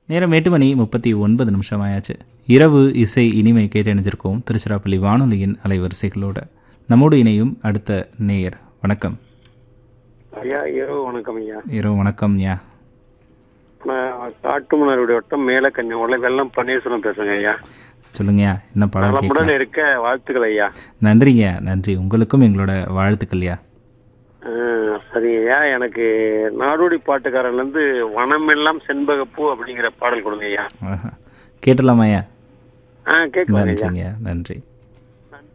நேரம் எட்டு மணி முப்பத்தி ஒன்பது நிமிஷம் ஆயாச்சு இரவு இசை இனிமை கேட்டணிஞ்சிருக்கோம் திருச்சிராப்பள்ளி வானொலியின் அலைவரிசைகளோட நம்மோடு இணையும் அடுத்த நேயர் வணக்கம் ஐயா இரவு வணக்கம் ஐயா இரவு வணக்கம் யா நான் காட்டுமன்னாருடைய வட்டம் மேல கன்னியாகுமரி வெள்ளம் பன்னீர்செல்வம் பேசுறேங்க ஐயா சொல்லுங்கய்யா என்ன பாடல் நலமுடன் கேட்கலாம் இருக்க வாழ்த்துக்கள் ஐயா நன்றிங்க நன்றி உங்களுக்கும் எங்களோட வாழ்த்துக்கள்யா ஆ, சரிங்க ஐயா எனக்கு நாடோடி பாட்டுக்காரன்ல இருந்து வனமெல்லாம் செண்பகப்பூ அப்படிங்கிற பாடல் கொடுங்க ஐயா ஆஹா. கேட்டலாமாய்யா ஆ கேட்கலாம் ஐயா நன்றிங்க நன்றி